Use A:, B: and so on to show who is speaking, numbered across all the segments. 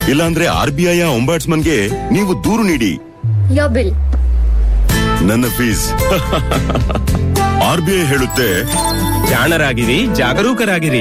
A: ಇಲ್ಲಾಂದ್ರೆ R B I ಗೆ ನೀವು ದೂರು ನೀಡಿ
B: Your bill.
A: ನನ್ನ ಫೀಸ್ ಆರ್ ಬಿ ಐ ಹೇಳುತ್ತೆ
C: ಜಾಣರಾಗಿರಿ ಜಾಗರೂಕರಾಗಿರಿ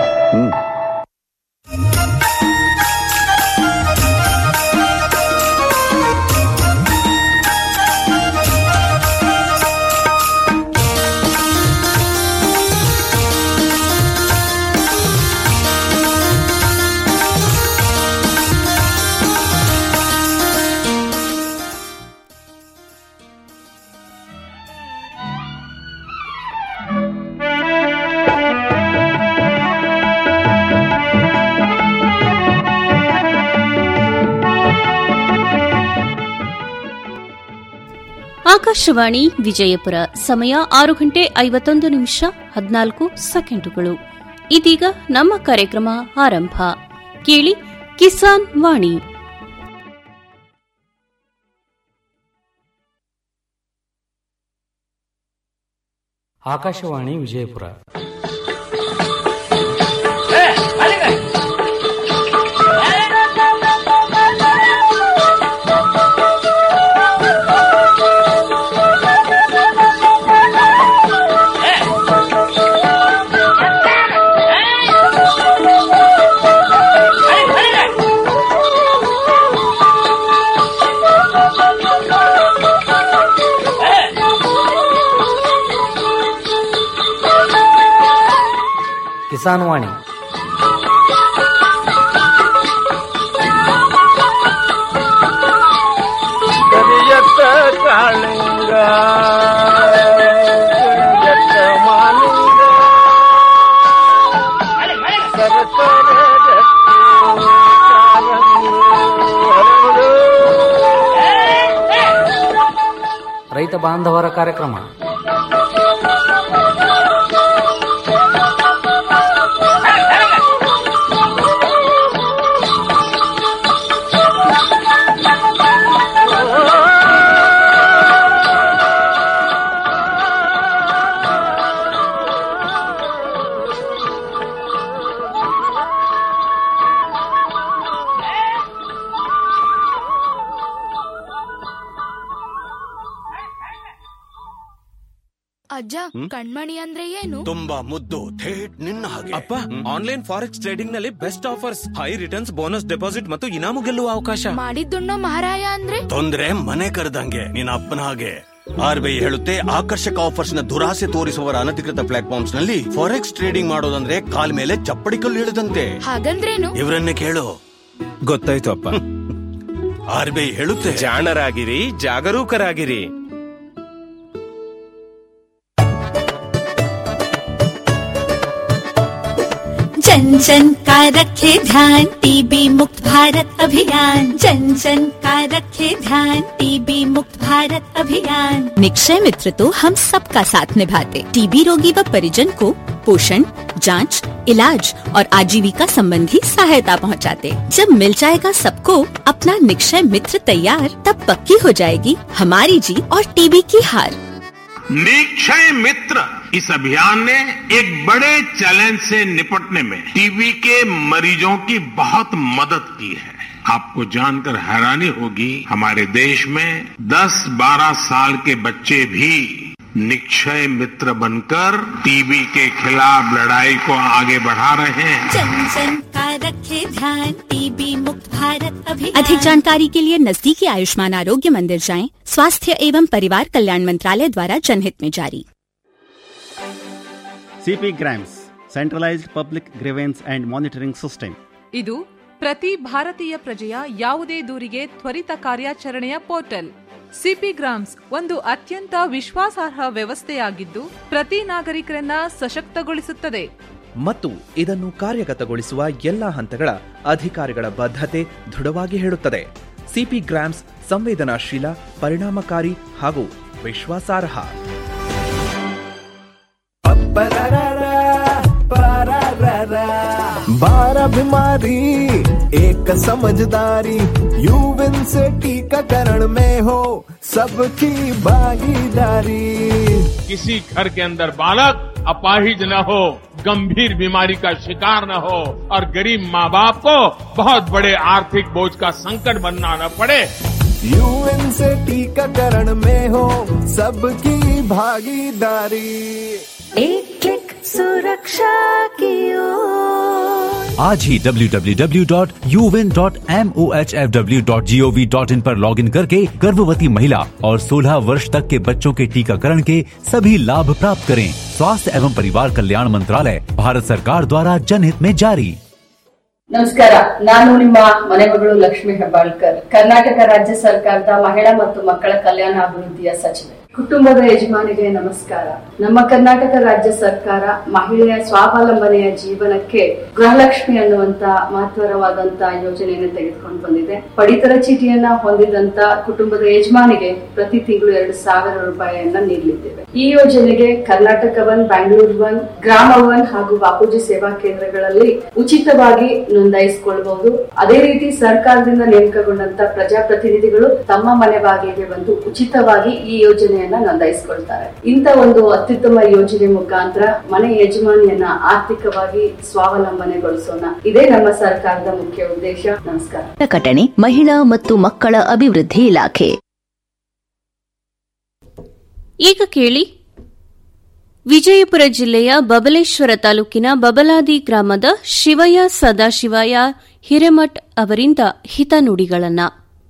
D: ಆಕಾಶವಾಣಿ ವಿಜಯಪುರ ಸಮಯ ಆರು ಗಂಟೆ ಐವತ್ತೊಂದು ನಿಮಿಷ ಹದಿನಾಲ್ಕು ಸೆಕೆಂಡುಗಳು ಇದೀಗ ನಮ್ಮ ಕಾರ್ಯಕ್ರಮ ಆರಂಭ ಕೇಳಿ ಕಿಸಾನ್ ವಾಣಿ
E: ಆಕಾಶವಾಣಿ ವಿಜಯಪುರ ಕಿಸಾನ್ ವಾಣಿ
F: ಕರಿಯತ್ತ ಕಾಳಿಂಗ ಕರಿಯತ್ತ ಮಾಲಿಂಗ ಸರಸರ ರಕ್ತಿ ಕಾರಂಗಿ ಹರಡು.
E: ರೈತ ಬಾಂಧವರ ಕಾರ್ಯಕ್ರಮ
G: ಅಜ್ಜ ಕಣ್ಮಣಿ ಅಂದ್ರೆ ಏನು
H: ತುಂಬಾ ಮುದ್ದು ಥೇಟ್ ನಿನ್ನ ಹಾಗೆ
C: ಅಪ್ಪ ಆನ್ಲೈನ್ ಫಾರೆಕ್ಸ್ ಟ್ರೇಡಿಂಗ್ ನಲ್ಲಿ best offers high returns bonus deposit ಮತ್ತು ಇನಾಮು ಗೆಲ್ಲುವ ಅವಕಾಶ
G: ಮಾಡಿದ್ದುಣ್ಣೋ ಮಹಾರಾಯ ಅಂದ್ರೆ
H: ತೊಂದ್ರೆ ಮನೆ ಕರೆದಂಗೆ ನಿನ್ನ ಅಪ್ಪನ ಹಾಗೆ ಆರ್ ಬಿ ಐ ಹೇಳುತ್ತೆ ಆಕರ್ಷಕ ಆಫರ್ಸ್ ನ ದುರಾಸೆ ತೋರಿಸುವವರ ಅನಧಿಕೃತ ಪ್ಲಾಟ್ಫಾರ್ಮ್ಸ್ ನಲ್ಲಿ ಫಾರೆಕ್ಸ್ ಟ್ರೇಡಿಂಗ್ ಮಾಡೋದಂದ್ರೆ ಕಾಲ್ ಮೇಲೆ ಚಪ್ಪಡಿ ಕಲ್ಲು ಇಳಿದಂತೆ
G: ಹಾಗಂದ್ರೇನು
H: ಇವರನ್ನೇ ಕೇಳು
C: ಗೊತ್ತಾಯ್ತು ಅಪ್ಪ
H: ಆರ್ ಬಿ ಐ ಹೇಳುತ್ತೆ
C: ಜಾಣರಾಗಿರಿ ಜಾಗರೂಕರಾಗಿರಿ
I: जन जन का रखे ध्यान टीबी मुक्त भारत अभियान जन जन का रखे ध्यान टीबी मुक्त भारत अभियान निक्षय मित्र तो हम सबका साथ निभाते टीबी रोगी व परिजन को पोषण जांच, इलाज और आजीविका संबंधी सहायता पहुंचाते। जब मिल जाएगा सबको अपना निक्षय मित्र तैयार तब पक्की हो जाएगी हमारी जीत और टीबी की हार
J: निक्षय मित्र इस अभियान ने एक बड़े चैलेंज से निपटने में टीबी के मरीजों की बहुत मदद की है आपको जानकर हैरानी होगी हमारे देश में 10-12 साल के बच्चे भी निक्षय मित्र बनकर टीबी के खिलाफ लड़ाई को आगे बढ़ा रहे हैं
I: जन जन का रखे ध्यान टीबी मुक्त भारत अभियान अधिक जानकारी के लिए नजदीकी आयुष्मान आरोग्य मंदिर जाएं स्वास्थ्य एवं परिवार कल्याण मंत्रालय द्वारा जनहित में जारी
K: CP grams centralised public grievance and monitoring system
L: ಇದು ಪ್ರತಿ ಭಾರತೀಯ ಪ್ರಜೆಯ ಯಾವುದೇ ದೂರಿಗೆ ತ್ವರಿತ ಕಾರ್ಯಾಚರಣೆಯ ಪೋರ್ಟಲ್ ಸಿಪಿ ಗ್ರಾಮ್ಸ್ ಒಂದು ಅತ್ಯಂತ ವಿಶ್ವಾಸಾರ್ಹ ವ್ಯವಸ್ಥೆಯಾಗಿದ್ದು ಪ್ರತಿ ನಾಗರಿಕರನ್ನ ಸಶಕ್ತಗೊಳಿಸುತ್ತದೆ
M: ಮತ್ತು ಇದನ್ನು ಕಾರ್ಯಗತಗೊಳಿಸುವ ಎಲ್ಲಾ ಹಂತಗಳ ಅಧಿಕಾರಿಗಳ ಬದ್ಧತೆ ದೃಢವಾಗಿ ಹೇಳುತ್ತದೆ ಸಿಪಿ ಗ್ರಾಮ್ಸ್ ಸಂವೇದನಾಶೀಲ ಪರಿಣಾಮಕಾರಿ ಹಾಗೂ ವಿಶ್ವಾಸಾರ್ಹ
F: बारह बीमारी एक समझदारी यूविन से टीकाकरण में हो सबकी भागीदारी
J: किसी घर के अंदर बालक अपाहिज न हो गंभीर बीमारी का शिकार न हो और गरीब माँ बाप को बहुत बड़े आर्थिक बोझ का संकट बनना न पड़े
F: यूएन से टीकाकरण में हो सबकी भागीदारी
I: एक क्लिक सुरक्षा की ओर
B: आज ही www.uvin.mohfw.gov.in पर लॉगिन करके गर्भवती महिला और 16 वर्ष तक के बच्चों के टीकाकरण के सभी लाभ प्राप्त करें स्वास्थ्य एवं परिवार कल्याण मंत्रालय भारत सरकार द्वारा जनहित में जारी
N: ನಮಸ್ಕಾರ ನಾನು ನಿಮ್ಮ ಮನೆ ಮಗಳು ಲಕ್ಷ್ಮಿ ಹೆಬ್ಬಾಳ್ಕರ್ ಕರ್ನಾಟಕ ರಾಜ್ಯ ಸರ್ಕಾರದ ಮಹಿಳಾ ಮತ್ತು ಮಕ್ಕಳ ಕಲ್ಯಾಣ ಅಭಿವೃದ್ಧಿಯ ಸಚಿವೆ ಕುಟುಂಬದ ಯಜಮಾನಿಗೆ ನಮಸ್ಕಾರ ನಮ್ಮ ಕರ್ನಾಟಕ ರಾಜ್ಯ ಸರ್ಕಾರ ಮಹಿಳೆಯ ಸ್ವಾವಲಂಬನೆಯ ಜೀವನಕ್ಕೆ ಗೃಹಲಕ್ಷ್ಮಿ ಅನ್ನುವಂತ ಮಹತ್ವರವಾದಂತ ಯೋಜನೆಯನ್ನು ತೆಗೆದುಕೊಂಡು ಬಂದಿದೆ ಪಡಿತರ ಚೀಟಿಯನ್ನ ಹೊಂದಿದಂತ ಕುಟುಂಬದ ಯಜಮಾನಿಗೆ ಪ್ರತಿ ತಿಂಗಳು ಎರಡು ಸಾವಿರ ರೂಪಾಯಿಯನ್ನ ನೀಡಲಿದ್ದೇವೆ ಈ ಯೋಜನೆಗೆ ಕರ್ನಾಟಕ ಒನ್ ಬ್ಯಾಂಗ್ಳೂರ್ ಒನ್ ಗ್ರಾಮ ಒನ್ ಹಾಗೂ ಬಾಪೂಜಿ ಸೇವಾ ಕೇಂದ್ರಗಳಲ್ಲಿ ಉಚಿತವಾಗಿ ನೋಂದಾಯಿಸಿಕೊಳ್ಳಬಹುದು ಅದೇ ರೀತಿ ಸರ್ಕಾರದಿಂದ ನೇಮಕಗೊಂಡಂತ ಪ್ರಜಾಪ್ರತಿನಿಧಿಗಳು ತಮ್ಮ ಮನೆ ಬಾಗಿಲಿಗೆ ಬಂದು ಉಚಿತವಾಗಿ ಈ ಯೋಜನೆಯನ್ನ ನೋಂದಾಯಿಸಿಕೊಳ್ತಾರೆ ಇಂಥ ಒಂದು ಅತ್ಯುತ್ತಮ ಯೋಜನೆ ಮುಖಾಂತರ ಮನೆ ಯಜಮಾನಿಯನ್ನ ಆರ್ಥಿಕವಾಗಿ ಸ್ವಾವಲಂಬನೆಗೊಳಿಸೋಣ ಇದೇ ನಮ್ಮ ಸರ್ಕಾರದ ಮುಖ್ಯ ಉದ್ದೇಶ ನಮಸ್ಕಾರ
O: ಪ್ರಕಟಣೆ ಮಹಿಳಾ ಮತ್ತು ಮಕ್ಕಳ ಅಭಿವೃದ್ಧಿ ಇಲಾಖೆ
D: ಈಗ ಕೇಳಿ ವಿಜಯಪುರ ಜಿಲ್ಲೆಯ ಬಬಲೇಶ್ವರ ತಾಲೂಕಿನ ಬಬಲಾದಿ ಗ್ರಾಮದ ಶಿವಯ್ಯ ಸದಾಶಿವಯ್ಯ ಹಿರೇಮಠ್ ಅವರಿಂದ ಹಿತನುಡಿಗಳನ್ನ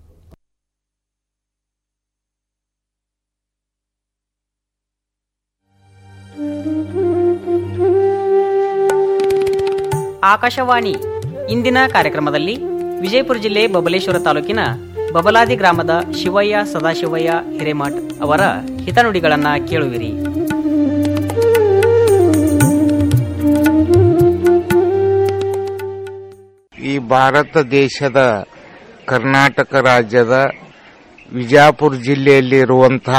P: ಆಕಾಶವಾಣಿ ಇಂದಿನ ಕಾರ್ಯಕ್ರಮದಲ್ಲಿ ವಿಜಯಪುರ ಜಿಲ್ಲೆ ಬಬಲೇಶ್ವರ ತಾಲೂಕಿನ ಬಬಲಾದಿ ಗ್ರಾಮದ ಶಿವಯ್ಯ ಸದಾಶಿವಯ್ಯ ಹಿರೇಮಠ್ ಅವರ ಹಿತನುಡಿಗಳನ್ನ ಕೇಳುವಿರಿ
Q: ಈ ಭಾರತ ದೇಶದ ಕರ್ನಾಟಕ ರಾಜ್ಯದ ವಿಜಾಪುರ ಜಿಲ್ಲೆಯಲ್ಲಿರುವಂತಹ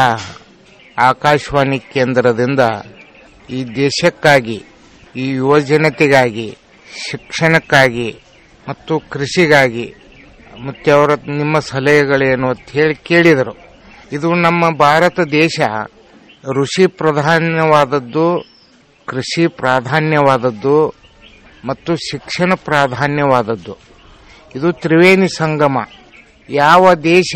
Q: ಆಕಾಶವಾಣಿ ಕೇಂದ್ರದಿಂದ ಈ ದೇಶಕ್ಕಾಗಿ ಈ ಯುವಜನತೆಗಾಗಿ ಶಿಕ್ಷಣಕ್ಕಾಗಿ ಮತ್ತು ಕೃಷಿಗಾಗಿ ಮತ್ತೆ ಅವರ ನಿಮ್ಮ ಸಲಹೆಗಳೇನು ಅಂತ ಹೇಳಿ ಕೇಳಿದರು ಇದು ನಮ್ಮ ಭಾರತ ದೇಶ ಋಷಿ ಪ್ರಾಧಾನ್ಯವಾದದ್ದು ಕೃಷಿ ಪ್ರಾಧಾನ್ಯವಾದದ್ದು ಮತ್ತು ಶಿಕ್ಷಣ ಪ್ರಾಧಾನ್ಯವಾದದ್ದು ಇದು ತ್ರಿವೇಣಿ ಸಂಗಮ ಯಾವ ದೇಶ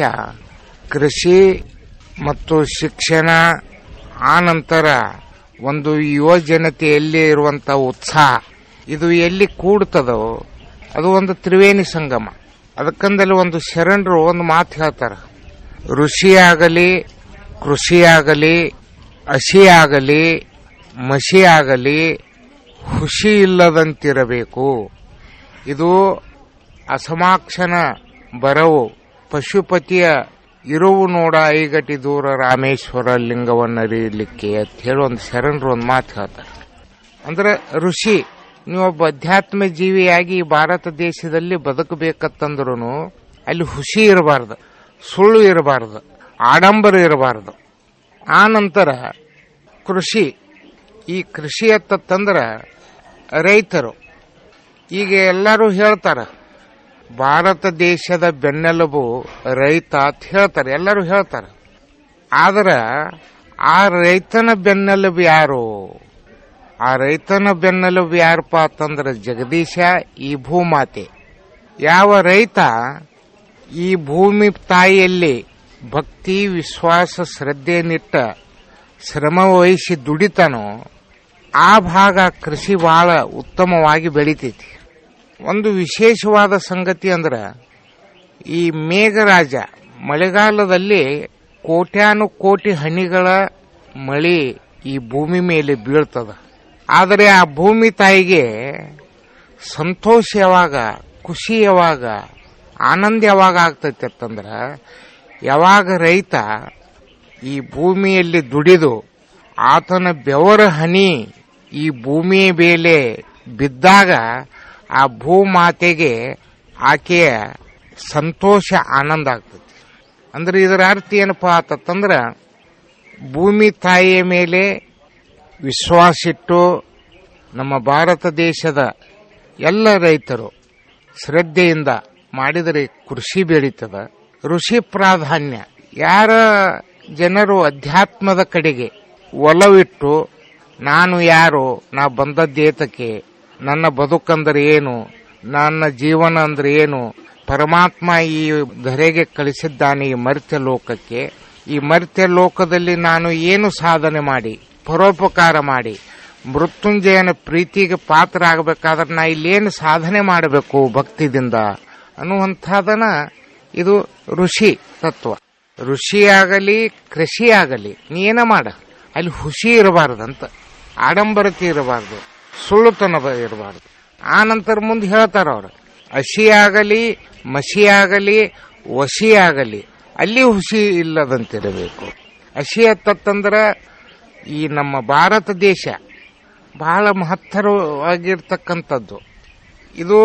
Q: ಕೃಷಿ ಮತ್ತು ಶಿಕ್ಷಣ ಆ ನಂತರ ಒಂದು ಯುವ ಜನತೆಯಲ್ಲಿ ಇರುವಂಥ ಉತ್ಸಾಹ ಇದು ಎಲ್ಲಿ ಕೂಡ್ತದೋ ಅದು ಒಂದು ತ್ರಿವೇಣಿ ಸಂಗಮ ಅದಕ್ಕಂದಲ್ಲಿ ಒಂದು ಶರಣರು ಒಂದು ಮಾತು ಹೇಳ್ತಾರೆ ಋಷಿಯಾಗಲಿ ಕೃಷಿಯಾಗಲಿ ಹಸಿಯಾಗಲಿ ಮಸಿಯಾಗಲಿ ಖುಷಿ ಇಲ್ಲದಂತಿರಬೇಕು ಇದು ಅಸಮಾಕ್ಷನ ಬರವು ಪಶುಪತಿಯ ಇರುವು ನೋಡ ಐಗಟಿ ದೂರ ರಾಮೇಶ್ವರ ಲಿಂಗವನ್ನರಿಯಲಿಕ್ಕೆ ಅಂತ ಹೇಳಿ ಒಂದು ಶರಣರು ಒಂದು ಮಾತು ಹೇಳ್ತಾರೆ ಅಂದ್ರೆ ಋಷಿ ನೀವೊಬ್ಬ ಅಧ್ಯಾತ್ಮ ಜೀವಿಯಾಗಿ ಈ ಭಾರತ ದೇಶದಲ್ಲಿ ಬದುಕಬೇಕತ್ತಂದ್ರೂ ಅಲ್ಲಿ ಹುಸಿ ಇರಬಾರ್ದು ಸುಳ್ಳು ಇರಬಾರ್ದು ಆಡಂಬರ ಇರಬಾರ್ದು ಆ ನಂತರ ಕೃಷಿ ಈ ಕೃಷಿ ಅತ್ತಂದ್ರ ರೈತರು ಈಗ ಎಲ್ಲರೂ ಹೇಳ್ತಾರ ಭಾರತ ದೇಶದ ಬೆನ್ನೆಲುಬು ರೈತ ಅಂತ ಹೇಳ್ತಾರೆ ಎಲ್ಲರೂ ಹೇಳ್ತಾರೆ ಆದ್ರೆ ಆ ರೈತನ ಬೆನ್ನೆಲುಬು ಯಾರು ಆ ರೈತನ ಬೆನ್ನೆಲುಬು ಯಾರಪ್ಪ ಅಂತಂದ್ರೆ ಜಗದೀಶ ಈ ಭೂಮಾತೆ ಯಾವ ರೈತ ಈ ಭೂಮಿ ತಾಯಿಯಲ್ಲಿ ಭಕ್ತಿ ವಿಶ್ವಾಸ ಶ್ರದ್ಧೆಯನ್ನಿಟ್ಟ ಶ್ರಮ ವಹಿಸಿ ದುಡಿತಾನೋ ಆ ಭಾಗ ಕೃಷಿ ಬಹಳ ಉತ್ತಮವಾಗಿ ಬೆಳಿತೈತಿ ಒಂದು ವಿಶೇಷವಾದ ಸಂಗತಿ ಅಂದ್ರೆ ಈ ಮೇಘರಾಜ ಮಳೆಗಾಲದಲ್ಲಿ ಕೋಟ್ಯಾನು ಕೋಟಿ ಹನಿಗಳ ಮಳೆ ಈ ಭೂಮಿ ಮೇಲೆ ಬೀಳ್ತದ ಆದರೆ ಆ ಭೂಮಿ ತಾಯಿಗೆ ಸಂತೋಷ ಯಾವಾಗ ಖುಷಿ ಯಾವಾಗ ಆನಂದ ಯಾವಾಗ ಆಗ್ತೈತೆ ಅಂತಂದ್ರ ಯಾವಾಗ ರೈತ ಈ ಭೂಮಿಯಲ್ಲಿ ದುಡಿದು ಆತನ ಬೆವರ ಹನಿ ಈ ಭೂಮಿಯ ಮೇಲೆ ಬಿದ್ದಾಗ ಆ ಭೂಮಾತೆಗೆ ಆಕೆಯ ಸಂತೋಷ ಆನಂದ ಆಗ್ತದೆ ಅಂದ್ರೆ ಇದರ ಅರ್ಥ ಏನಪ್ಪಾ ಆತಂದ್ರ ಭೂಮಿ ತಾಯಿಯ ಮೇಲೆ ವಿಶ್ವಾಸಿಟ್ಟು ನಮ್ಮ ಭಾರತ ದೇಶದ ಎಲ್ಲ ರೈತರು ಶ್ರದ್ಧೆಯಿಂದ ಮಾಡಿದರೆ ಕೃಷಿ ಬೆಳೀತದ ಋಷಿ ಪ್ರಾಧಾನ್ಯ ಯಾರ ಜನರು ಅಧ್ಯಾತ್ಮದ ಕಡೆಗೆ ಒಲವಿಟ್ಟು ನಾನು ಯಾರು ನಾ ಬಂದದ್ದೇತಕ್ಕೆ ನನ್ನ ಬದುಕಂದ್ರೆ ಏನು ನನ್ನ ಜೀವನ ಅಂದ್ರೆ ಏನು ಪರಮಾತ್ಮ ಈ ಧರೆಗೆ ಕಳಿಸಿದ್ದಾನೆ ಈ ಮರ್ತ್ಯ ಲೋಕಕ್ಕೆ ಈ ಮರ್ತ್ಯ ಲೋಕದಲ್ಲಿ ನಾನು ಏನು ಸಾಧನೆ ಮಾಡಿ ಪರೋಪಕಾರ ಮಾಡಿ ಮೃತ್ಯುಂಜಯನ ಪ್ರೀತಿಗೆ ಪಾತ್ರ ಆಗಬೇಕಾದ್ರೆ ನಾ ಇಲ್ಲೇನು ಸಾಧನೆ ಮಾಡಬೇಕು ಭಕ್ತಿದಿಂದ ಅನ್ನುವಂಥದನ್ನ ಇದು ಋಷಿ ತತ್ವ ಋಷಿ ಆಗಲಿ ಕೃಷಿ ಆಗಲಿ ನೀನ ಮಾಡ ಅಲ್ಲಿ ಹುಸಿ ಇರಬಾರ್ದಂತ ಆಡಂಬರತೆ ಇರಬಾರ್ದು ಸುಳ್ಳುತನ ಇರಬಾರ್ದು ಆ ನಂತರ ಮುಂದೆ ಹೇಳ್ತಾರ ಅವ್ರು ಹಸಿ ಆಗಲಿ ಮಸಿ ಆಗಲಿ ವಸಿ ಆಗಲಿ ಅಲ್ಲಿ ಹುಸಿ ಇಲ್ಲದಂತಿರಬೇಕು ಹಸಿ ಅತ್ತಂದ್ರ ಈ ನಮ್ಮ ಭಾರತ ದೇಶ ಬಹಳ ಮಹತ್ತರವಾಗಿರ್ತಕ್ಕಂಥದ್ದು ಇದು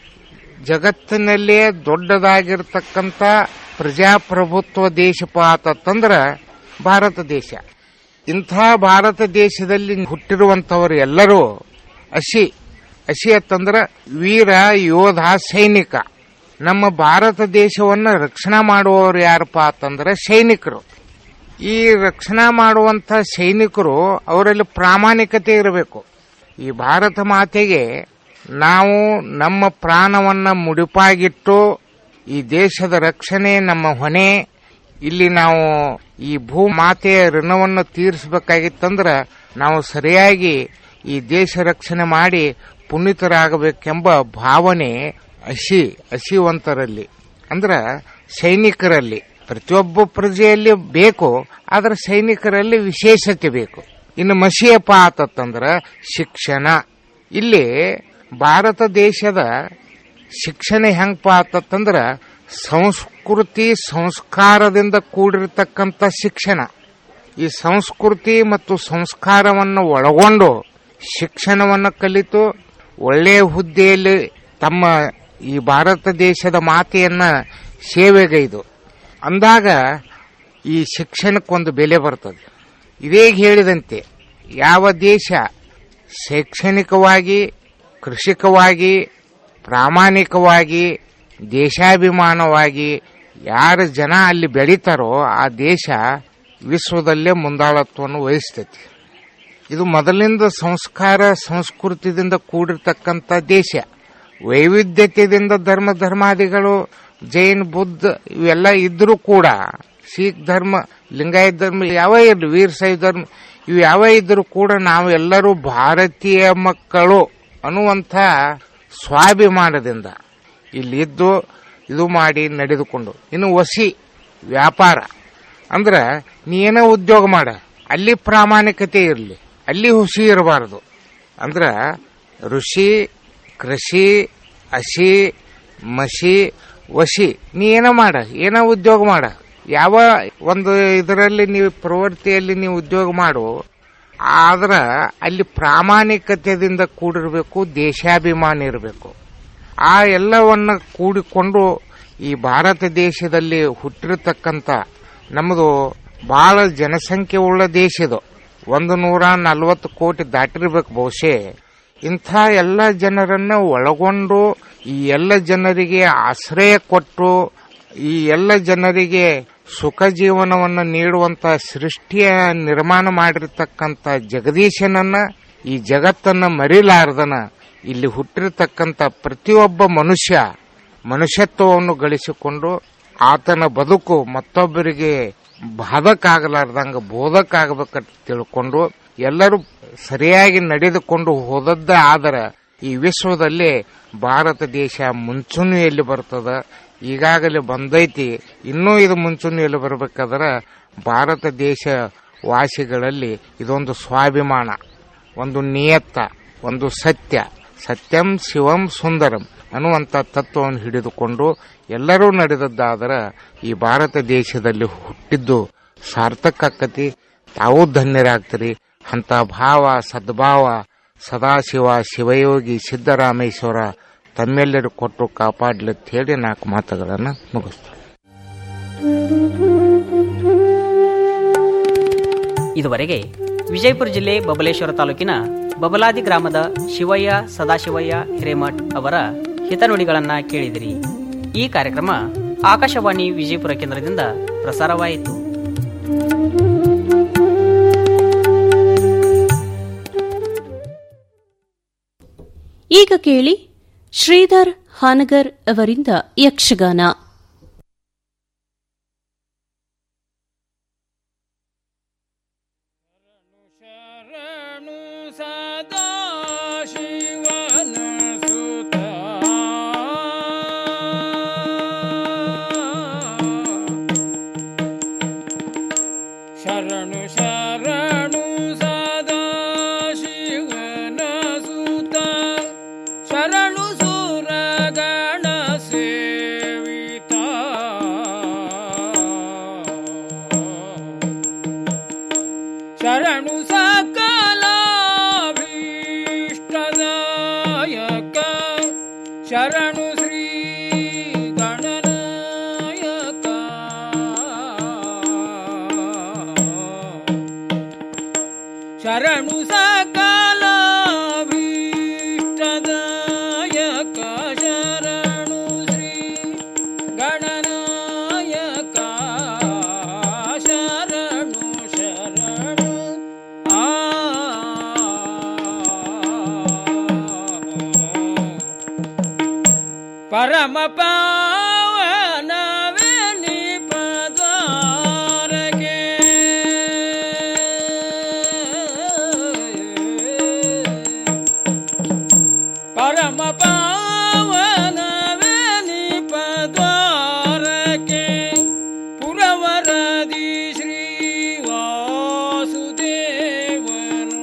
Q: ಜಗತ್ತಿನಲ್ಲೇ ದೊಡ್ಡದಾಗಿರ್ತಕ್ಕಂಥ ಪ್ರಜಾಪ್ರಭುತ್ವ ದೇಶಪ ಆತಂದ್ರ ಭಾರತ ದೇಶ ಇಂಥ ಭಾರತ ದೇಶದಲ್ಲಿ ಹುಟ್ಟಿರುವಂತವರು ಎಲ್ಲರೂ ಅಸಿ ಅಸಿ ಅಂತಂದ್ರ ವೀರ ಯೋಧ ಸೈನಿಕ ನಮ್ಮ ಭಾರತ ದೇಶವನ್ನು ರಕ್ಷಣಾ ಮಾಡುವವರು ಯಾರಪ್ಪ ಅಂತಂದ್ರೆ ಸೈನಿಕರು ಈ ರಕ್ಷಣಾ ಮಾಡುವಂತ ಸೈನಿಕರು ಅವರಲ್ಲಿ ಪ್ರಾಮಾಣಿಕತೆ ಇರಬೇಕು ಈ ಭಾರತ ಮಾತೆಗೆ ನಾವು ನಮ್ಮ ಪ್ರಾಣವನ್ನ ಮುಡಿಪಾಗಿಟ್ಟು ಈ ದೇಶದ ರಕ್ಷಣೆ ನಮ್ಮ ಹೊಣೆ ಇಲ್ಲಿ ನಾವು ಈ ಭೂ ಮಾತೆಯ ಋಣವನ್ನು ತೀರಿಸಬೇಕಾಗಿತ್ತಂದ್ರ ನಾವು ಸರಿಯಾಗಿ ಈ ದೇಶ ರಕ್ಷಣೆ ಮಾಡಿ ಪುನೀತರಾಗಬೇಕೆಂಬ ಭಾವನೆ ಹಸಿ ಹಸಿವಂತರಲ್ಲಿ ಅಂದ್ರ ಸೈನಿಕರಲ್ಲಿ ಪ್ರತಿಯೊಬ್ಬ ಪ್ರಜೆಯಲ್ಲಿ ಬೇಕು ಆದ್ರೆ ಸೈನಿಕರಲ್ಲಿ ವಿಶೇಷತೆ ಬೇಕು ಇನ್ನು ಮಸಿಯಪ್ಪ ಆತತ್ತಂದ್ರ ಶಿಕ್ಷಣ ಇಲ್ಲಿ ಭಾರತ ದೇಶದ ಶಿಕ್ಷಣ ಹೆಂಗಪ್ಪ ಆತತ್ತಂದ್ರ ಸಂಸ್ಕೃತಿ ಸಂಸ್ಕಾರದಿಂದ ಕೂಡಿರತಕ್ಕಂಥ ಶಿಕ್ಷಣ ಈ ಸಂಸ್ಕೃತಿ ಮತ್ತು ಸಂಸ್ಕಾರವನ್ನು ಒಳಗೊಂಡು ಶಿಕ್ಷಣವನ್ನು ಕಲಿತು ಒಳ್ಳೆಯ ಹುದ್ದೆಯಲ್ಲಿ ತಮ್ಮ ಈ ಭಾರತ ದೇಶದ ಮಾತೆಯನ್ನ ಸೇವೆಗೈದು ಅಂದಾಗ ಈ ಶಿಕ್ಷಣಕ್ಕೊಂದು ಬೆಲೆ ಬರ್ತದೆ ಇದೇ ಹೇಳಿದಂತೆ ಯಾವ ದೇಶ ಶೈಕ್ಷಣಿಕವಾಗಿ ಕೃಷಿಕವಾಗಿ ಪ್ರಾಮಾಣಿಕವಾಗಿ ದೇಶಾಭಿಮಾನವಾಗಿ ಯಾರ ಜನ ಅಲ್ಲಿ ಬೆಳೀತಾರೋ ಆ ದೇಶ ವಿಶ್ವದಲ್ಲೇ ಮುಂದಾಳತ್ವವನ್ನು ವಹಿಸ್ತೈತಿ ಇದು ಮೊದಲಿಂದ ಸಂಸ್ಕಾರ ಸಂಸ್ಕೃತಿದಿಂದ ಕೂಡಿರ್ತಕ್ಕಂಥ ದೇಶ ವೈವಿಧ್ಯತೆಯಿಂದ ಧರ್ಮ ಧರ್ಮಾದಿಗಳು ಜೈನ್ ಬುದ್ಧ ಇವೆಲ್ಲ ಇದ್ರೂ ಕೂಡ ಸಿಖ್ ಧರ್ಮ ಲಿಂಗಾಯತ್ ಧರ್ಮ ಯಾವ ಇರಲಿ ವೀರ್ ಶೈವ ಧರ್ಮ ಇವು ಯಾವ ಇದ್ರೂ ಕೂಡ ನಾವು ಎಲ್ಲರೂ ಭಾರತೀಯ ಮಕ್ಕಳು ಅನ್ನುವಂಥ ಸ್ವಾಭಿಮಾನದಿಂದ ಇಲ್ಲಿದ್ದು ಇದು ಮಾಡಿ ನಡೆದುಕೊಂಡು ಇನ್ನು ವಸಿ ವ್ಯಾಪಾರ ಅಂದ್ರ ನೀ ಏನೋ ಉದ್ಯೋಗ ಮಾಡ ಅಲ್ಲಿ ಪ್ರಾಮಾಣಿಕತೆ ಇರಲಿ ಅಲ್ಲಿ ಹುಸಿ ಇರಬಾರದು ಅಂದ್ರ ಋಷಿ ಕೃಷಿ ಹಸಿ ಮಸಿ ವಸಿ ನೀ ಏನೋ ಮಾಡ ಏನೋ ಉದ್ಯೋಗ ಮಾಡ ಯಾವ ಒಂದು ಇದರಲ್ಲಿ ನೀವು ಪ್ರವೃತ್ತಿಯಲ್ಲಿ ನೀವು ಉದ್ಯೋಗ ಮಾಡು ಆದ್ರ ಅಲ್ಲಿ ಪ್ರಾಮಾಣಿಕತೆಯಿಂದ ಕೂಡಿರಬೇಕು ದೇಶಾಭಿಮಾನ ಇರಬೇಕು ಆ ಎಲ್ಲವನ್ನ ಕೂಡಿಕೊಂಡು ಈ ಭಾರತ ದೇಶದಲ್ಲಿ ಹುಟ್ಟಿರತಕ್ಕಂಥ ನಮ್ಮದು ಬಹಳ ಜನಸಂಖ್ಯೆ ಉಳ್ಳ ದೇಶ ಇದು ಒಂದು ನೂರ ನಲವತ್ತು ಕೋಟಿ ದಾಟಿರ್ಬೇಕು ಬಹುಶಃ ಇಂಥ ಎಲ್ಲ ಜನರನ್ನ ಒಳಗೊಂಡು ಈ ಎಲ್ಲ ಜನರಿಗೆ ಆಶ್ರಯ ಕೊಟ್ಟು ಈ ಎಲ್ಲ ಜನರಿಗೆ ಸುಖ ಜೀವನವನ್ನು ನೀಡುವಂತ ಸೃಷ್ಟಿಯ ನಿರ್ಮಾಣ ಮಾಡಿರ್ತಕ್ಕಂಥ ಜಗದೀಶನನ್ನ ಈ ಜಗತ್ತನ್ನ ಮರಿಲಾರ್ದನ ಇಲ್ಲಿ ಹುಟ್ಟಿರ್ತಕ್ಕಂಥ ಪ್ರತಿಯೊಬ್ಬ ಮನುಷ್ಯ ಮನುಷ್ಯತ್ವವನ್ನು ಗಳಿಸಿಕೊಂಡು ಆತನ ಬದುಕು ಮತ್ತೊಬ್ಬರಿಗೆ ಬಾಧಕಾಗಲಾರ್ದಂಗ ಬೋಧಕಾಗಬೇಕಂತ ತಿಳ್ಕೊಂಡು ಎಲ್ಲರೂ ಸರಿಯಾಗಿ ನಡೆದುಕೊಂಡು ಹೋದದ್ದ ಆದರ ಈ ವಿಶ್ವದಲ್ಲಿ ಭಾರತ ದೇಶ ಮುಂಚೂಣಿಯಲ್ಲಿ ಬರ್ತದ ಈಗಾಗಲೇ ಬಂದೈತಿ ಇನ್ನೂ ಇದು ಮುಂಚೂಣಿಯಲ್ಲಿ ಬರಬೇಕಾದ್ರ ಭಾರತ ದೇಶ ವಾಸಿಗಳಲ್ಲಿ ಇದೊಂದು ಸ್ವಾಭಿಮಾನ ಒಂದು ನಿಯತ್ತ ಒಂದು ಸತ್ಯ ಸತ್ಯಂ ಶಿವಂ ಸುಂದರಂ ಅನ್ನುವಂಥ ತತ್ವವನ್ನು ಹಿಡಿದುಕೊಂಡು ಎಲ್ಲರೂ ನಡೆದದ್ದಾದರೆ ಈ ಭಾರತ ದೇಶದಲ್ಲಿ ಹುಟ್ಟಿದ್ದು ಸಾರ್ಥಕ ಆಕತಿ ತಾವೂ ಧನ್ಯರಾಗ್ತೀರಿ ಅಂತ ಭಾವ ಸದ್ಭಾವ ಸದಾಶಿವ ಶಿವಯೋಗಿ ಸಿದ್ದರಾಮೇಶ್ವರ ತಮ್ಮೆಲ್ಲರೂ ಕೊಟ್ಟು ಕಾಪಾಡ್ಲಂತ ಹೇಳಿ ನಾಲ್ಕು ಮಾತುಗಳನ್ನು ಮುಗಿಸ್ತಾರೆ
P: ಇದುವರೆಗೆ ವಿಜಯಪುರ ಜಿಲ್ಲೆ ಬಬಲೇಶ್ವರ ತಾಲೂಕಿನ ಬಬಲಾದಿ ಗ್ರಾಮದ ಶಿವಯ್ಯ ಸದಾಶಿವಯ್ಯ ಹಿರೇಮಠ್ ಅವರ ಹಿತನುಡಿಗಳನ್ನ ಕೇಳಿದಿರಿ ಈ ಕಾರ್ಯಕ್ರಮ ಆಕಾಶವಾಣಿ ವಿಜಯಪುರ ಕೇಂದ್ರದಿಂದ ಪ್ರಸಾರವಾಯಿತು
D: ಈಗ ಕೇಳಿ ಶ್ರೀಧರ್ ಹಾನಗರ್ ಅವರಿಂದ ಯಕ್ಷಗಾನ
R: ಶರಣು ಶರಣು ಸದಾ ಶಿವನ ಸುತ ಶರಣು ಸುರಗಣ ಸೇವಿತ ಶರಣು ಸಕಲಾಭೀಷ್ಟದಾಯಕ ಶರಣು ಶ್ರೀ ಗಣನಾಯಕ ಶರಣು ಸಕಲಾಭೀಷ್ಟದಾಯಕ ಶರಣು ಶ್ರೀ ಗಣನಾಯಕ ಶರಣು ಶರಣು ಆ ಪರಮ ಪಾವನವೇ ನಿಪದ್ವಾರಗೆ ಪರಮ ಪಾವನವೇ ನಿಪದ್ವಾರಕೆ ಪುರವರದಿ ಶ್ರೀ ವಾಸುದೇವನು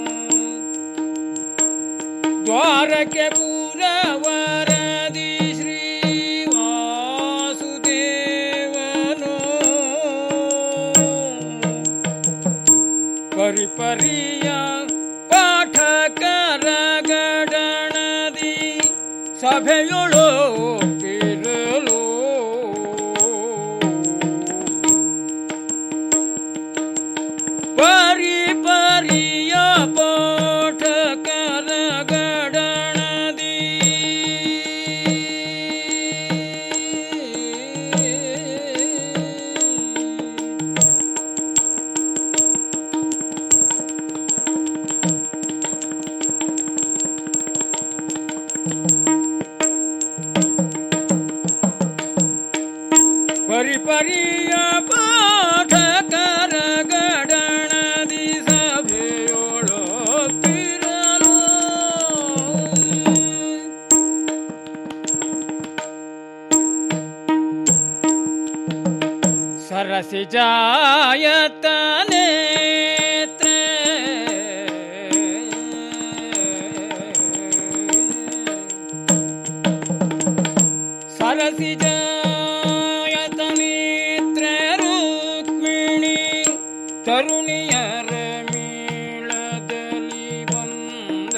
R: ದ್ವಾರಕೆ ಪುರವರದಿ ಶ್ರೀ ವಾಸುದೇವನು ಪರಿಪರಿಯ ಪಾಠಕರ ಗಡಣದಿ ಸಭೆಯೊಳು ಪಿರಲು ಪರಿ ಪರಿಯ ಪಾಠಕರ ಗಡಣದಿ ಪರಿಪರಿಯ ಪಾಠಕರ ಗಡಣದಿ ಸಭೆಯೊಳು ತಿರಲು ಸರಸಿ ಜಾಯತ ನೇತ್ರ ಸರಸಿ ಜಾಯತ ನೇತ್ರ ರುಕ್ಮಿಣಿ ತರುಣಿಯರ ಮೇಳದಲ್ಲಿ ಬಂದ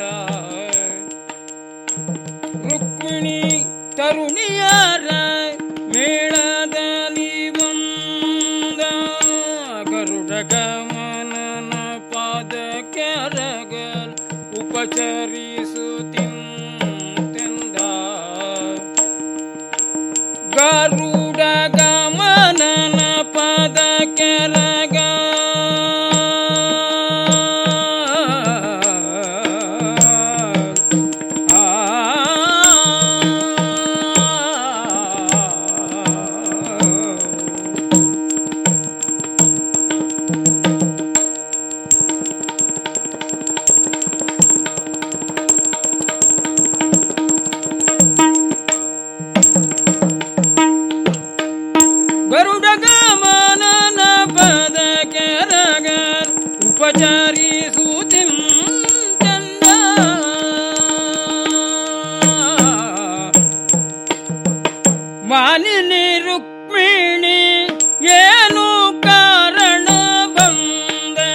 R: ರುಕ್ಮಿಣಿ ತರುಣಿಯರ ಮೇಳದಲ್ಲಿ ಬಂದ ಗರುಡ ಗಮನನ ಪಾದ ಕೆರಗಲ್ ಉಪಚರಿಸುತ್ತಿಂತೆಂದ ಗರುಡ ಗಮನನ ಪದ ಕೆರಗ ಗರುಡ ಗಮನನ ಪದ ಕೆರಗ ಉಪಚರಿಸುತ್ತಿಂತೆಂದ ಮಾಲಿನಿ ರುಕ್ಮಿಣಿ ಏನು ಕಾರಣ ಬಂದೆ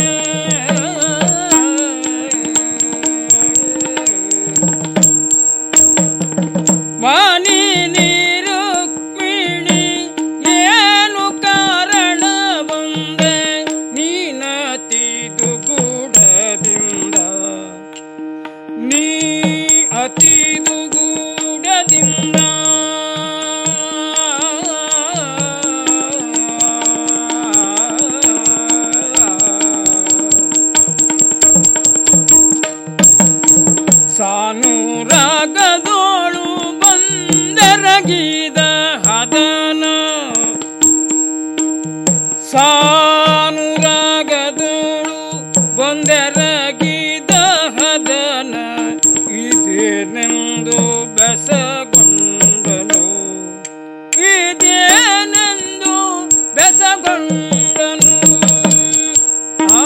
R: ಮಾಲಿನಿ ರುಕ್ಮಿಣಿ ಏನು ಕಾರಣ ಬಂದೆ ನೀನತಿ ದುಗುಡದಿಂದ ನೀ ಅತಿ ದುಗುಡದಿಂದ ಸಾನುರಾಗದೋಳು ಬಂದೆರಗಿದ ಹದನ ಸಾನುರಾಗದೋಳು ಬಂದೆರಗಿದ ಹದನ ಇದೇನೆಂದು ಬೆಸಗೊಂಡನು ಇದೇನೆಂದು ಬೆಸಗೊಂಡನು ಆ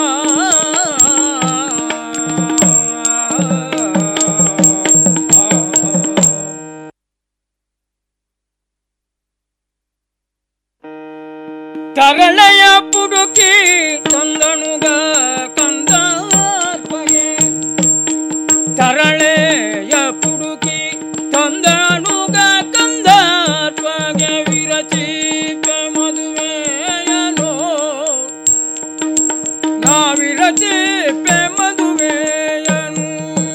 R: ತರಳೆಯ ಪುಡುಕಿ ತಂದಣುಗ ಕಂದಾರ್ಪಗೆ ತರಳೆಯ ಪುಡುಕಿ ತಂದಣುಗ ಕಂದಾರ್ಪಗೆ ವಿರಚಿತ ಮದುವೆಯನೋ ನಾ ವಿರಚಿಪ ಮದುವೆಯನು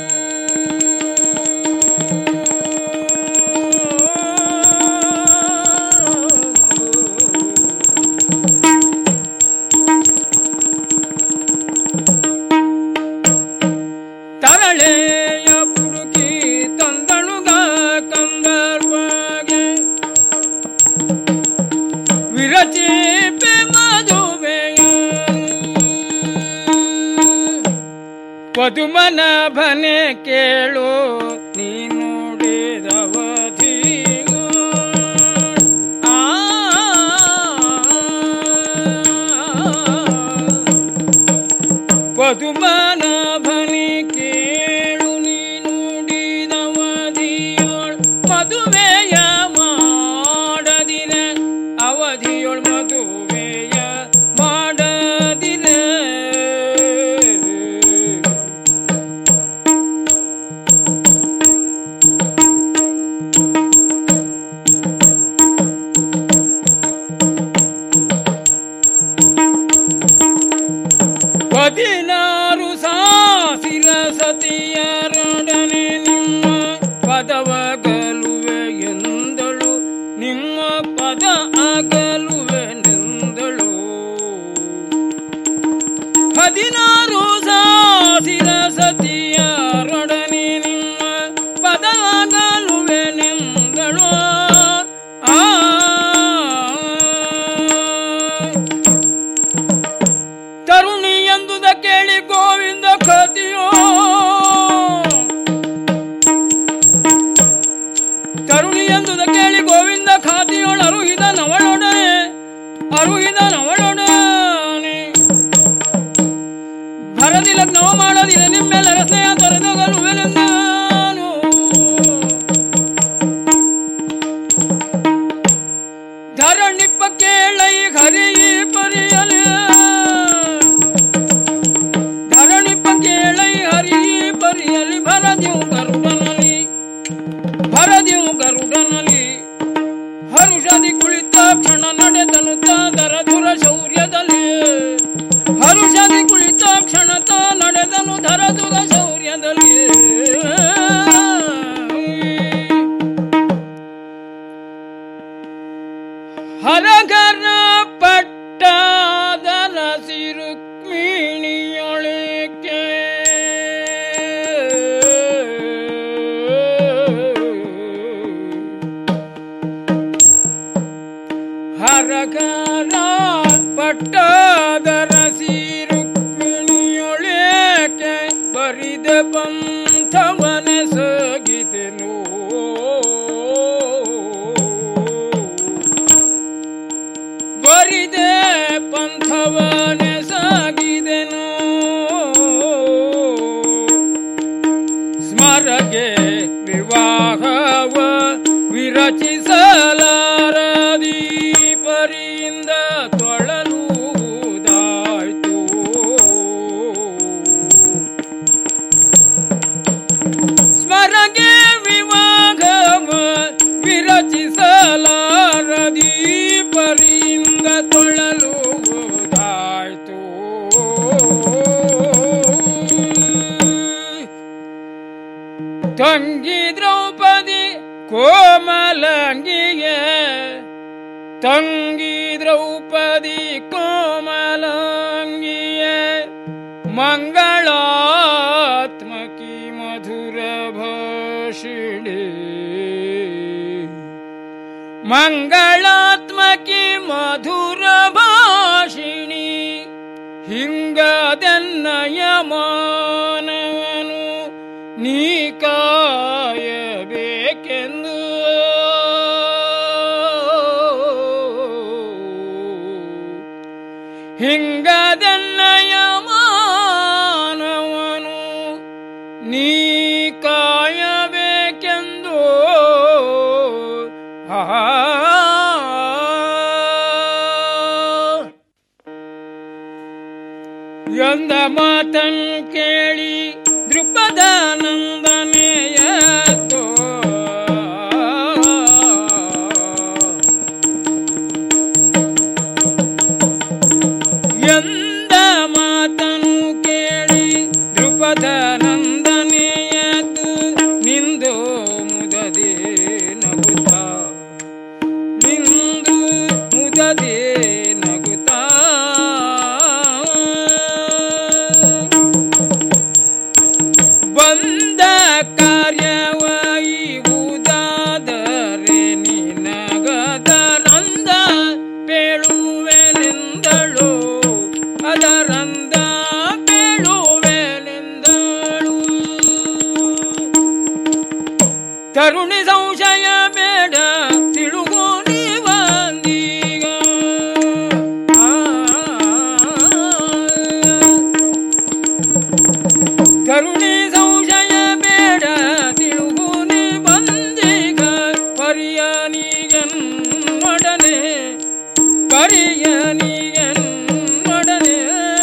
R: ತರಳೆಯ ಪುಡುಕಿ ತಂದಳುಗ ಕಂದರ್ಪಗೆ ವಿರಚಿಪೆ ಮದುವೆಯ ಪದುಮನ ಭನೆ ಕೇಳು ನೀನು ನುಡಿದವಧಿಗೂ ಆ ಪದುಮನ ಭನಿ ಕೇಳು ನೀನು ನುಡಿದವಧಿಯೋಳ್ ಮದುವೆಯ ಮಾಡದಿರ ಅವಧಿಯೊಳ್ ಮದುವೆಯ ಮಾಡದಿರ ಹದಿನಾರು ಸಾವಿರ ಸತಿಯರೊಡನೆ ನಿಮ್ಮ ಪದವಗಲುವೆ ಎಂದಳು ನಿಮ್ಮ ಪದ ಅಗಲುವೆನೆಂದಳು ಹದಿನಾರು ಸಾವಿರ ಸತಿಯರೊಡನೆ ನಿಮ್ಮ ಪದ ಅಗಲುವೆನೆಂದಳು ಆ ತರುಣಿ ಎಂದುದ ಕೇಳಿ ಗೋವಿಂದ ಕತಿಯೋ ತರುಣಿ ಎಂದುದ ಕೇಳಿ ಗೋವಿಂದ ಖಾತಿಯೋಳು ಅರುಹಿದ ನವಳೊಡನೆ ಅರುಹಿದ ನವಳೊಡನೆ ಭರದಿ ಲಗ್ನವ ಮಾಡೋದಿದೆ ನಿಮ್ಮೆಲ್ಲರ ಸ್ನೇಹ ತೊರೆದೊಗಲುವೆನೆಂದಾನು ಧರಣಿಪ್ಪ ಕೇಳೈ ಹರಿಯಿ ಪರಿಯಲೆ ಧರಣಿಪ್ಪ ಕೇಳೈ ಹರಿಯಿ ಪರಿಯಲಿ ಭರದಿಯು ಗರುಡನಲಿ ಭರದಿಯು ಗರುಡನಲಿ ಹರುಷದಿ ಕುಳಿತ ಕ್ಷಣ ನಡೆದನು ದರ ದುರ ಶೌರ್ಯದಲ್ಲಿ ಹರುಷದಿ ಕುಳಿತ ಕ್ಷಣತ ನಡೆದನು ಧರ ದುರ ಶೌರ್ಯದಲ್ಲಿ ಹರಗರ ಪಟ್ಟಾದರ ಸಿರುಕ್ಮಿಣಿಯೊಳಗೆ ಹರಗರ ಪಟ್ಟಾದರ ಸಿರುಕ್ಮಿಣಿಯೊಳಗೆ ಬರಿದ ಪಂಥವನೆ ಸಗಿದೆನು ಬರಿದೆ ಪಂಥವನೆ ಸಾಗಿದೆನು ಸ್ಮರಗೆ ವಿವಾಹವ ವಿರಚಿಸಲಾರದಿ ಪರಿಂದ ತೊಳಲುವುದಾಯ್ತು ಸ್ಮರಗೆ ವಿವಾಹವ ವಿರಚಿಸಲಾರದಿ ಪರಿಂದ ತೊಳಲುವುದಾಯ್ತು ತಂಗಿ ದ್ರೌಪದಿ ಕೋಮಲಂಗಿಗೆ ತಂಗಿ ದ್ರೌಪದಿ ಕೋಮಲಂಗಿಯೇ ಮಂಗಳಾತ್ಮಕಿ ಮಧುರ ಭಾಷಿಣಿ ಮಂಗಳಾತ್ಮಕಿ ಮಧುರ ಭಾಷಿಣಿ ಹಿಂಗದೆನ್ನಯ ಮಾನವನು ನೀ ಕಾಯಬೇಕೆಂದು ಹಿಂಗದೆನ್ನಯ ಮಾನವನು ನೀ ಕಾಯಬೇಕೆಂದು ಆ ಎಂದ ಮಾತನ್ ಕೇಳಿ ದೃಪದಾನಂದನೆಯದ್ದು ಎಂದ ಮಾತನು ಕೇಳಿ ದೃಪದಾನಂದನೆಯದ್ದು ನಿಂದು ಮುದದೆ ನಗುತ್ತಾ ನಿಂದು ಮುದದೆ ನಗುತ್ತಾ ಬಂದ ಕಾರ್ಯವಾಯುವುದಾದರೆ ನಿನಗದರಂದ ಪೇಳುವೆನೆಂದಳು ಅದರಂದ ಪೇಳುವೆನೆಂದಳು ಕರುಣಿ ಸಂಶಯ ಬೇಡ ತಿಳುಗು ನೀವಂದೀಗ ಕರುಣಿ ಸಂಶಯ ಬೇಡ ತಿಳುಗು ನೀ ಬಂದೀಗ ಪರಿಯನಿಗನ್ನೊಡನೆ ಪರಿಯನಿಗನ್ನೊಡನೆ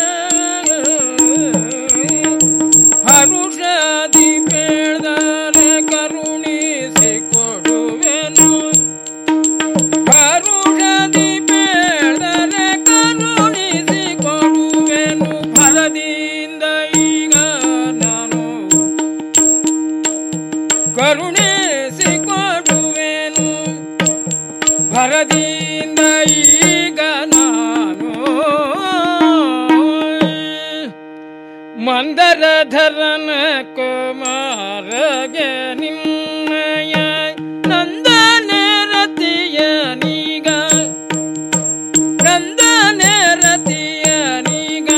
R: ಹರುಷದಿ ಬೇಡದರೆ ಕರುಣಿಸಿ ಕೊಡುವೆನು ಕರುಣದಿ ಬೇಡದರೆ ಕರುಣಿಸಿ ಕೊಡುವೆನು ಫಲದಿಂದ ಈಗ ನಾನು ಕರುಣಿಸಿ ಕೊಡುವೆನು ಭರದಿಂದ ಈಗ ನಾನು ಮಂದರಧರನ ಕುಮಾರಗೆ ನಿನ್ನಯ ನಂದನೆ ರತಿಯ ನೀಗ ನಂದನೆ ರತಿಯ ನೀಗ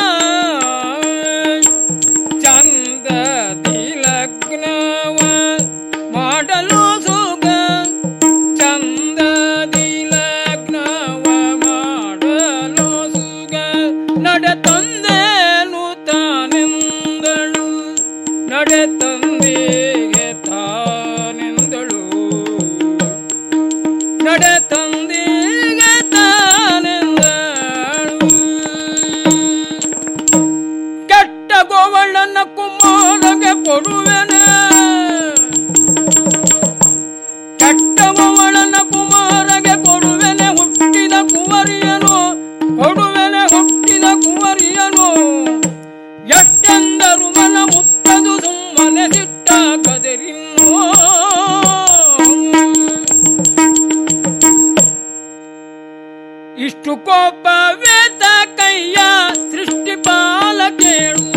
R: ಚಂದದಿ ಲಗ್ನವ ಮಾಡಲು ಸುಗ ಚಂದದಿ ಲಗ್ನವ ಮಾಡಲು ಸುಗ ನಡೆ ತಂದೇನು ತಾನೆಂದಳು ನಡೆ ತಂದೆಗೆ ತಾನೆಂದಳು ನಡೆ ತಂದೆಗೆ ತಾನೆಂದಳು ಕೆಟ್ಟ ಗೋವಳನ ಕುಮಾರಗೆ ಕೊಡುವೆನೆ ಕೆಟ್ಟ ಗೋವಳನ ಕುಮಾರಗೆ ಕೊಡುವೆನೆ ಹುಟ್ಟಿದ ಕುವರಿಯನು ಕೊಡುವೆನೆ ಹುಟ್ಟಿದ ಕುವರಿಯನು ಎಷ್ಟೆಂದರು ಮನ ಮುತ್ತದು ಸುಮ್ಮನೆ ಸಿಟ್ಟಾಗದರಿನ್ನೋ ಇಷ್ಟು ಕೋಪ ವೇದ ಕೈಯ ಸೃಷ್ಟಿ ಪಾಲ ಕೇಳು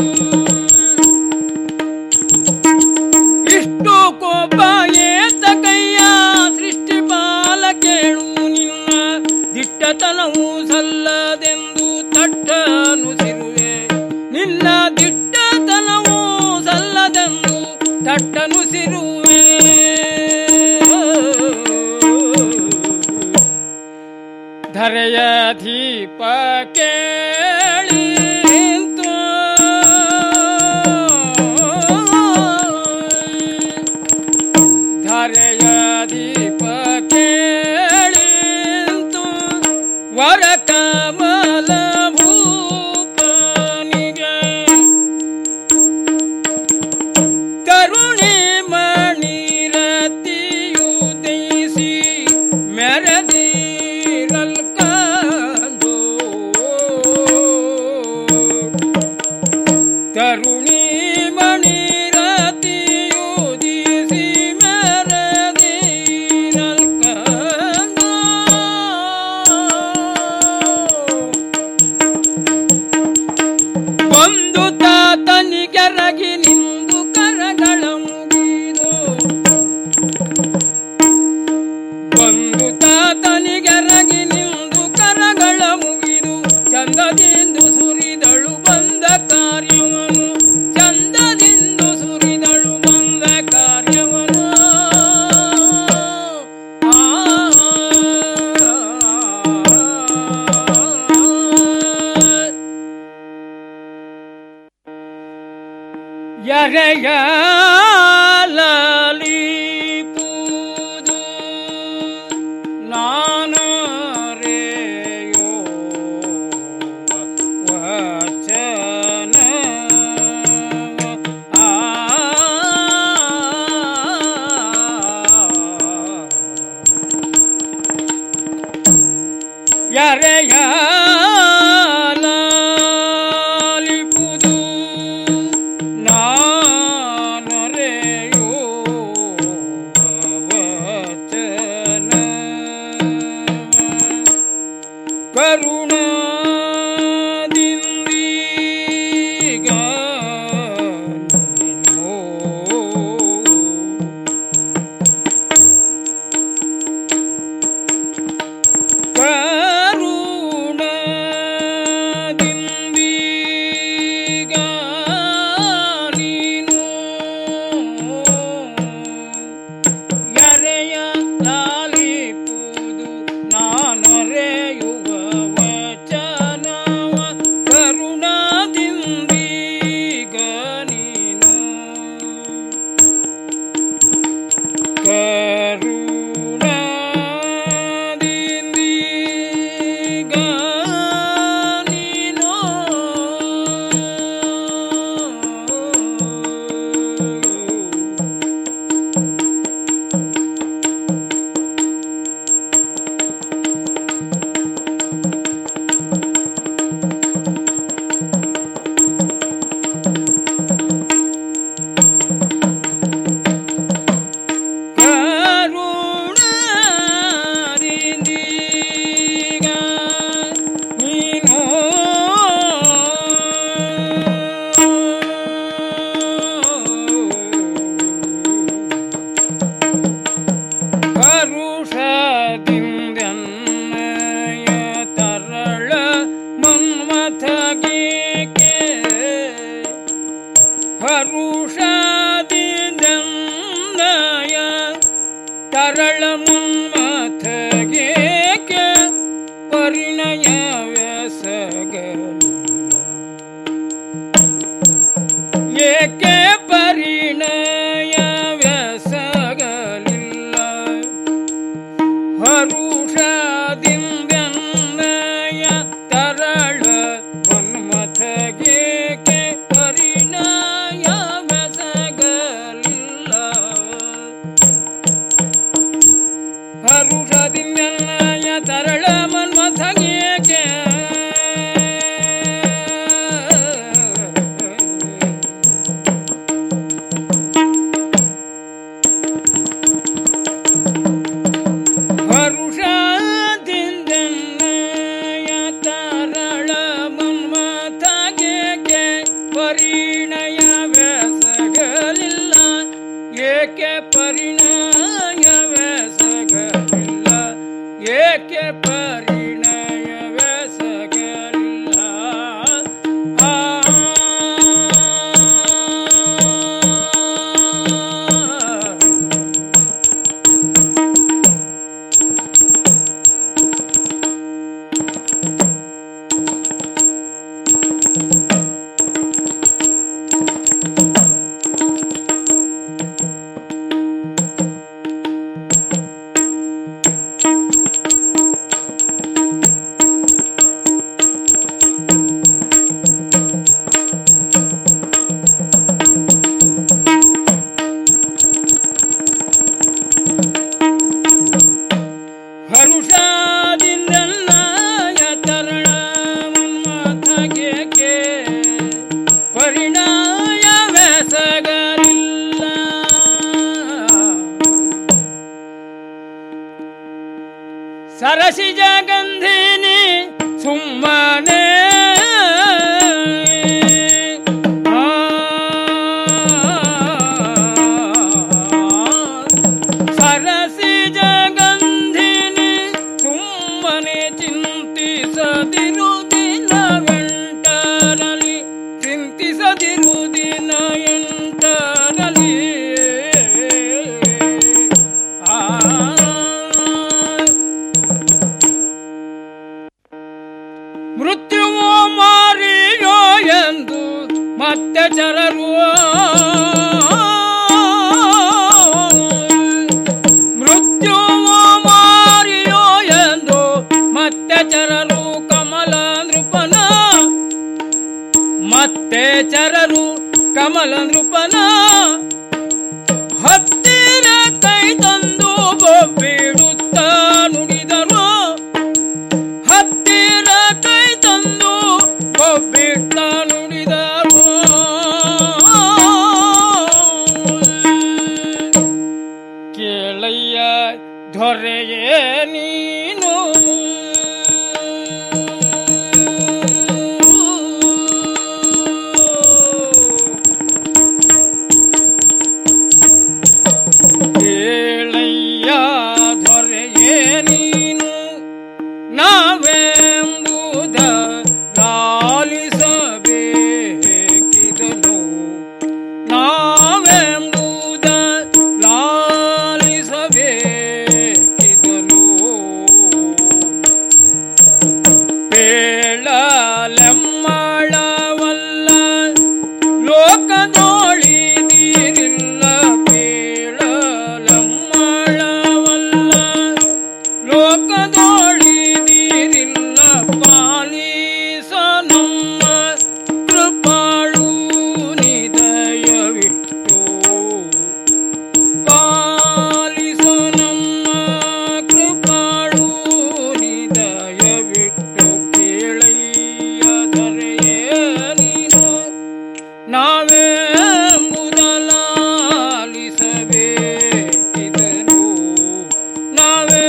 R: ಇಷ್ಟು ಕೋಪ ಏತ ಕೈಯ ಸೃಷ್ಟಿ ಪಾಲ ಕೇಳು ನಿನ್ನ ದಿಟ್ಟತನವು ಸಲ್ಲದೆಂದು ತಟ್ಟನುಸಿರುವೆ ನಿನ್ನ ದಿಟ್ಟತನವು ಸಲ್ಲದೆಂದು ತಟ್ಟನುಸಿರುವೆ ಧರೆಯ ದೀಪ ಕೇಳಿತು ಧರೆಯ ದೀಪ ಕೇಳಿತು ವರ ಕಮಲ ಭೂಪನಿಗೆ ಕರುಣಿ ಮಣಿರತಿಯು ದಯಿಸಿ ಮೆರದಿರಲ್ ಕಂದು ಕರುಣಿ ಮಣಿರತಿಯು ದಯಿಸಿ ಮೆರದಿರಲ್ ಕಂದು ಒಂದು ತಾತನಿಗೆ ರಗಿ ನಿಂದು ಕರಗಳ ಮುಗಿದು ಒಂದು ತಾ ಯಾರೆಯಲಲಿಪುದು ನಾನರೆಯೋ ವಚನ ಯಾರೆಯಲಿಪುದು ನಾನರೆಯೋ ವಚನ ಕರುಣದಿಂದೀಗ ನೀನು ಕರುಣದಿಂದೀಗ ನೀನು ಎರೆಯ ಲಾಲಿಪುದು ನಾನರೆಯುವ ವಚನವ ಕರುಣದಿಂದೀಗ ನೀನು ಕರುಣದಿಂದೀಗ ನೀನು ಕರುಣದಿಂದೀಗ ನೀನು ಹರುಷದಿಂದನ್ನಯ ತರಳ ಮನ್ಮಥಗೀಕೆ ಹರುಷದಿಂದನ್ನಯ ತರಳ ಮನ್ಮಥಗೇಕೆ ಪರಿಣಯ ವ್ಯಸಗಲಿಲ್ಲ ಏಕೆ ಪರಿಣಯ ವ್ಯಸಗಲಿಲ್ಲ ಹರುಷದಿಂದನ್ನಯ ತರಳ ಮನ್ಮಥಗೇಕೆ ಪರಿಣಯ ವ್ಯಸಗಲಿಲ್ಲ ಹರುಷದಿಂದನ್ನಯ ತರಳ ಮನ್ಮಥಗೇಕೆ ಹರುಷದಿಂದನ್ನಯ ತರಳ ಮನ್ಮಥಗೇಕೆ ಪರಿಣಯ ವ್ಯಸಗಲಿಲ್ಲ ಏಕೆ ಪರಿಣಯ ವ್ಯಸಗಲಿಲ್ಲ ಏಕೆ ಪರಿಣಯ ವ್ಯಸಗಲಿಲ್ಲ ಆ ಹರುಷದಿಂದನ್ನಯ ತರಳ ಮನ್ಮಥಗೇಕೆ ಪರಿಣಯ ವ್ಯಸಗಲಿಲ್ಲ ಸರಸಿಜ ಗಂಧಿನಿ ಸುಮ್ಮನೆ ಸರಸಿಜ ಗಂಧಿನಿ ಸುಮ್ಮನೆ ಚಿಂತಿಸದಿರು ದಿನವೆಂಟರಲಿ ಚಿಂತಿಸದಿರು ದಿನ ಎಂಟರಲಿ ಆ ಮೃತ್ಯುವು ಮಾರಿಯೋ ಎಂದು ಮತ್ತೆ ಚರರುವ ಮೃತ್ಯುವು ಮಾರಿಯೋ ಎಂದು ಮತ್ತೆ ಚರರು ಕಮಲ ನೃಪನ ಮತ್ತೆ ಚರರು ಕಮಲ ನೃಪನ ಹತ್ತಿರ ಕೈ ತಂದು ಬೊಬ್ಬಿಡುತ್ತ ನುಡಿದರು ಹತ್ತಿರ ಕೈ ತಂದು ಬೊಬ್ಬಿಟ್ಟ ನುಡಿದರು ಕೇಳಯ್ಯ ದೊರೆಯೇ ನೀನು ಕೇಳಯ್ಯ ದೊರೆಯೇ ನೀನು ನಾವೆಂಬುದ ಲಾಲಿಸಬೇಕಿದನು ನಾವೆಂಬುದ ಲಾಲಿಸಬೇಕಿದನು ಪೇಳಲೆಮ್ಮಳವಲ್ಲ ಲೋಕದೋಳಿ ನೀರಿಲ್ಲ ಪೇಳಲೆಮ್ಮಳವಲ್ಲ ಲೋಕದೋಳಿ ನೀರಿಲ್ಲ ಪಾಲಿಸ ನಮ್ಮ ಕೃಪಾಳು ನಿದಯವಿಟ್ಟು ಪಾಲಿಸ ನಮ್ಮ ಕೃಪಾಳು ನಿದಯವಿಟ್ಟು ಕೇಳಯ್ಯ ದೊರೆಯೇ ನೀನು ನಾವೇ ಮುದಲಾಲಿಸಬೇಕಿದನು ನಾವೇ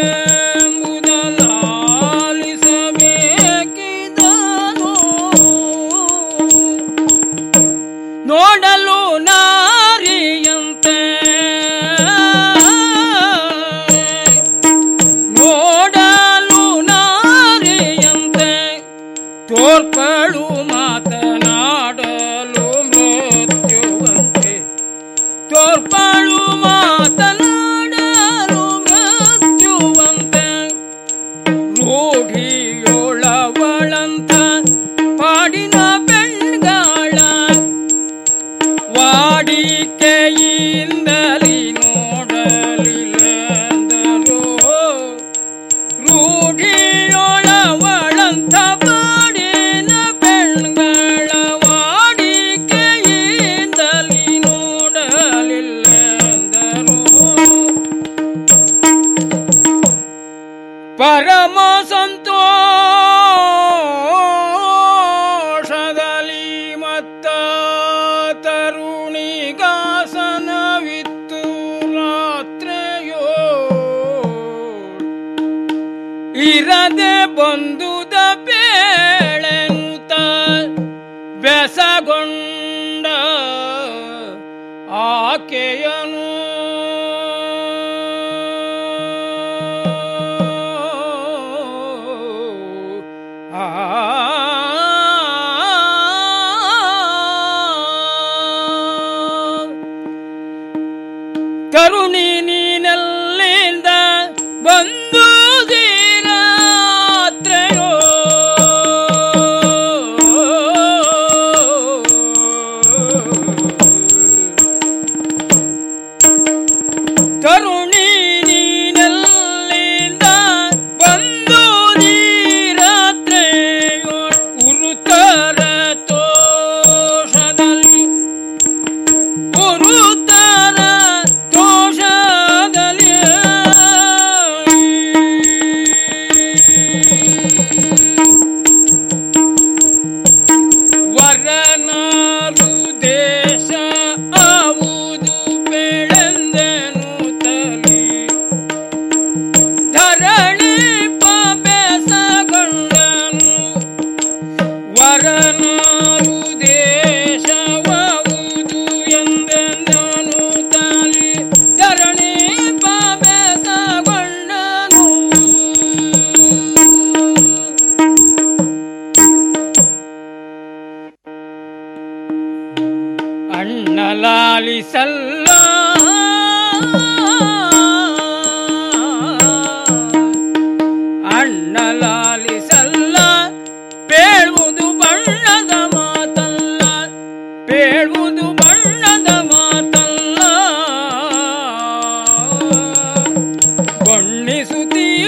R: ಮುದಲಾಲಿಸಬೇಕಿದನು ನೋಡಲು ನಾರಿಯಂತೆ ನೋಡಲು ನಾರಿಯಂತೆ ತೋರ್ಪಳು ಮಾತನಾಡಲು ಮೃತ್ಯುವಂತೆ ತೋರ್ಪಳು ಮಾತನಾಡಲು ಮೃತ್ಯುವಂತೆ ರೂಢಿಯೋಳವಳಂತ ಪಾಡಿನ ಬೆಣ್ಗಾಳ ವಾಡಿಕೆಯಿಂದಲಿ ನೋಡಲಿಲ್ಲಂದರು ರೂಢಿಯೊಳವಳಂತ ಪಾಡಿನ ಬೆಣ್ಗಳ ವಾಡಿಕೆಯಿಂದಲಿ ನೋಡಲಿಲ್ಲಂದರು ಪರಮ ಸಂತೋಷದಲ್ಲಿ ಮತ್ತ ತರುಣಿಗಾಸನವಿತ್ತು ರಾತ್ರೆಯೋ ಇರದೆ ಬಂದುದ ಬೇಳೆನುತ ಬೆಸಗೊಂಡ ಆಕೆಯನು ಕರುಣಿ ನೀನೆಲ್ಲಿಂದ ಬಂದು ರಾತ್ರೆಯೋ ಕರುಣಿ ನೀನೆಲ್ಲಿಂದ ಬಂದು ರಾತ್ರೆಯೋ ಉರುತರ ತೋಷದಲ್ಲಿ ಉರುತರ ತೋಷದಲ್ಲಿ ವರನಾರು ದೇಶ ಆವುದು ಬೆಳೆಂದೆನು ತಲಿ ಧರಣಿ ಪಬೆಸಗೊಂಡನು ವರನಾರು ದೇಶವಾವುದು ಎಂದೆಂದನು ತಲಿ ಧರಣಿ ಪಬೆಸಗೊಂಡನು ಅಣ್ಣಲಾಲಿಸಲ್ಲ ಅಣ್ಣಲಾಲಿಸಲ್ಲ ಪೇಳುವುದು ಬಣ್ಣದ ಮಾತಲ್ಲ ಪೇಳುವುದು ಬಣ್ಣದ ಮಾತಲ್ಲ ಸ್ತುತಿ